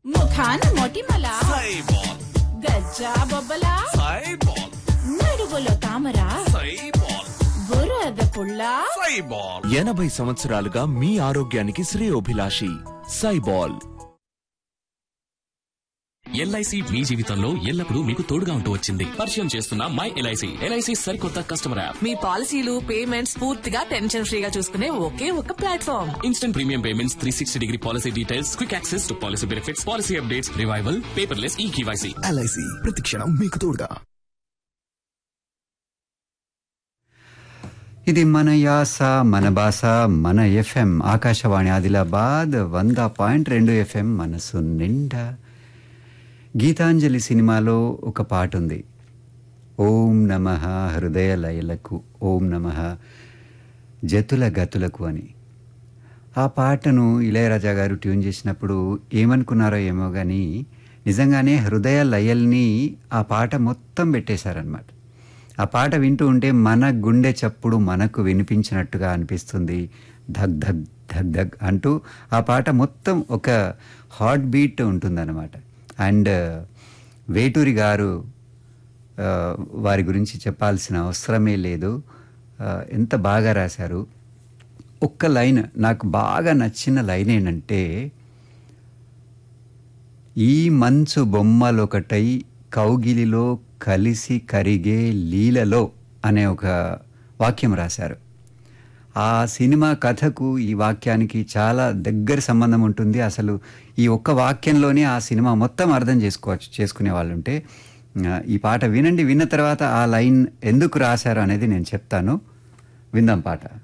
ముఖాన మొటిమల సైబాల్ గజ్జా బొబ్బల సైబాల్ నడువులో తామర సైబాల్ బురద పుల్ల సైబాల్ ఎనభై సంవత్సరాలుగా మీ ఆరోగ్యానికి శ్రేయోభిలాషి సైబాల్ ఎల్ఐసి మీ జీవితంలో ఎల్లప్పుడూ మీకు తోడుగా ఉంటూ వచ్చింది పరిచయం చేస్తున్న మై ఎల్ఐసి ఎల్ఐసి సరికొత్త కస్టమర్ యాప్ మీ పాలసీలు పేమెంట్స్ పూర్తిగా టెన్షన్ ఫ్రీగా చూసుకునే ఒకే ఒక platform instant premium payments three sixty degree policy details quick access to policy benefits policy updates revival paperless e KYC LIC ప్రతిక్షణం మీకు తోడుగా ఇది మన యాస మన భాష మన ఎఫ్ఎం ఆకాశవాణి ఆదిలాబాద్ వంద పాయింట్ రెండు ఎఫ్ఎం మనసు నిండా గీతాంజలి సినిమాలో ఒక పాట ఉంది ఓం నమ హృదయ లయలకు ఓం నమ జతుల గతులకు అని ఆ పాటను ఇళయరాజా గారు ట్యూన్ చేసినప్పుడు ఏమనుకున్నారో ఏమో కానీ నిజంగానే హృదయ లయల్ని ఆ పాట మొత్తం పెట్టేశారనమాట ఆ పాట వింటూ ఉంటే మన గుండె చప్పుడు మనకు వినిపించినట్టుగా అనిపిస్తుంది ధగ్ ధగ్ ధగ్ ధగ్ అంటూ ఆ పాట మొత్తం ఒక హార్ట్ బీట్ ఉంటుందన్నమాట అండ్ వేటూరి గారు ఆ, వారి గురించి చెప్పాల్సిన అవసరమే లేదు ఆ, ఎంత బాగా రాశారు ఒక్క లైన్ నాకు బాగా నచ్చిన లైన్ ఏంటంటే ఈ మంచు బొమ్మలొకటై కౌగిలిలో కలిసి కరిగే లీలలో అనే ఒక వాక్యం రాశారు ఆ సినిమా కథకు ఈ వాక్యానికి చాలా దగ్గర సంబంధం ఉంటుంది అసలు ఈ ఒక్క వాక్యంలోనే ఆ సినిమా మొత్తం అర్థం చేసుకోవచ్చు చేసుకునే వాళ్ళు ఉంటే ఆ, ఈ పాట వినండి విన్న తర్వాత ఆ లైన్ ఎందుకు రాశారు అనేది నేను చెప్తాను విందాం పాట